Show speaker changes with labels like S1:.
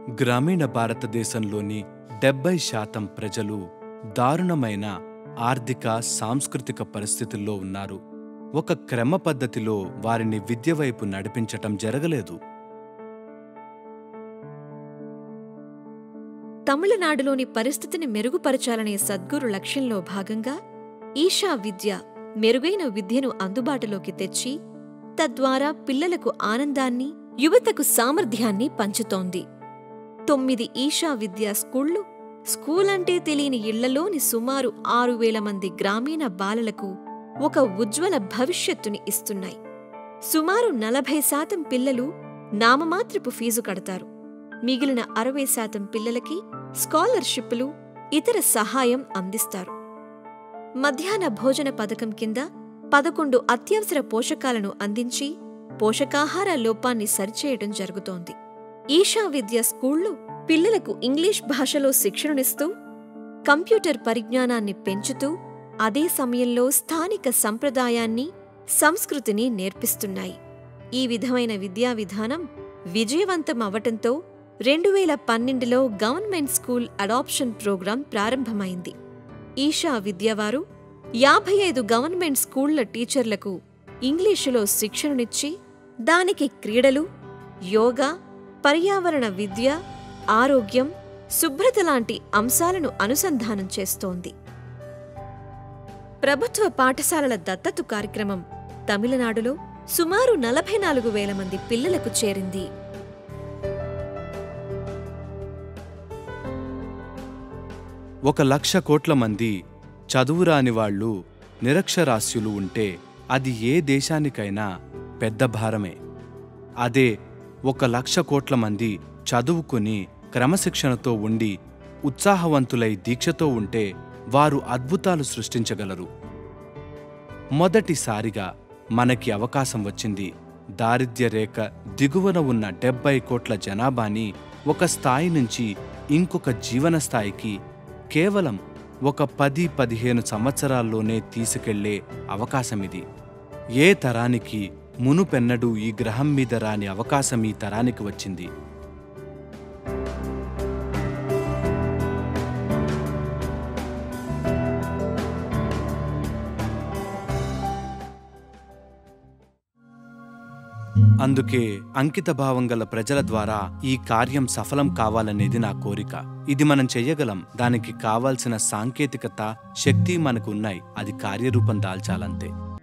S1: గ్రామీణ భారతదేశంలోని డెబ్బై శాతం ప్రజలు దారుణమైన ఆర్థిక సాంస్కృతిక పరిస్థితుల్లో ఉన్నారు ఒక క్రమ పద్ధతిలో వారిని విద్య వైపు నడిపించటం జరగలేదు
S2: తమిళనాడులోని పరిస్థితిని మెరుగుపరచాలనే సద్గురు లక్ష్యంలో భాగంగా ఈషా విద్య మెరుగైన విద్యను అందుబాటులోకి తెచ్చి తద్వారా పిల్లలకు ఆనందాన్ని యువతకు సామర్థ్యాన్ని పంచుతోంది తొమ్మిది ఈషా విద్యా స్కూళ్లు స్కూల్ అంటే తెలియని ఇళ్లలోని సుమారు ఆరు వేల మంది గ్రామీణ బాలలకు ఒక ఉజ్వల భవిష్యత్తుని ఇస్తున్నాయి సుమారు నలభై శాతం పిల్లలు నామమాత్రపు ఫీజు కడతారు మిగిలిన అరవై శాతం పిల్లలకి స్కాలర్షిప్లు ఇతర సహాయం అందిస్తారు మధ్యాహ్న భోజన పథకం కింద పదకొండు అత్యవసర పోషకాలను అందించి పోషకాహార లోపాన్ని సరిచేయడం జరుగుతోంది ఈషా విద్య స్కూళ్లు పిల్లలకు ఇంగ్లీష్ భాషలో శిక్షణనిస్తూ కంప్యూటర్ పరిజ్ఞానాన్ని పెంచుతూ అదే సమయంలో స్థానిక సంప్రదాయాన్ని సంస్కృతిని నేర్పిస్తున్నాయి ఈ విధమైన విద్యా విధానం విజయవంతం అవటంతో రెండు వేల పన్నెండులో గవర్నమెంట్ స్కూల్ అడాప్షన్ ప్రోగ్రాం ప్రారంభమైంది ఈషా విద్యవారు యాభై ఐదు గవర్నమెంట్ స్కూళ్ల టీచర్లకు ఇంగ్లీషులో శిక్షణనిచ్చి దానికి క్రీడలు యోగా పర్యావరణ విద్య ఆరోగ్యం శుభ్రత లాంటి అంశాలను అనుసంధానం చేస్తోంది ప్రభుత్వ పాఠశాలల దత్తత కార్యక్రమం తమిళనాడులో సుమారు నలభై నాలుగు వేల మంది పిల్లలకు చేరింది
S1: ఒక లక్ష కోట్ల మంది చదువురాని వాళ్ళు నిరక్షరాస్యులు ఉంటే అది ఏ దేశానికైనా పెద్ద భారమే అదే ఒక లక్ష కోట్ల మంది చదువుకుని క్రమశిక్షణతో ఉండి ఉత్సాహవంతులై దీక్షతో ఉంటే వారు అద్భుతాలు సృష్టించగలరు మొదటిసారిగా మనకి అవకాశం వచ్చింది దారిద్ర్య రేఖ దిగువన ఉన్న డెబ్బై కోట్ల జనాభాని ఒక స్థాయి నుంచి ఇంకొక జీవన స్థాయికి కేవలం ఒక పది పదిహేను సంవత్సరాల్లోనే తీసుకెళ్లే అవకాశమిది ఏ తరానికి మునుపెన్నడూ ఈ గ్రహం మీద రాని అవకాశం ఈ తరానికి వచ్చింది అందుకే అంకితభావం గల ప్రజల ద్వారా ఈ కార్యం సఫలం కావాలనేది నా కోరిక ఇది మనం చెయ్యగలం దానికి కావాల్సిన సాంకేతికత శక్తి మనకు ఉన్నాయి అది కార్యరూపం దాల్చాలంతే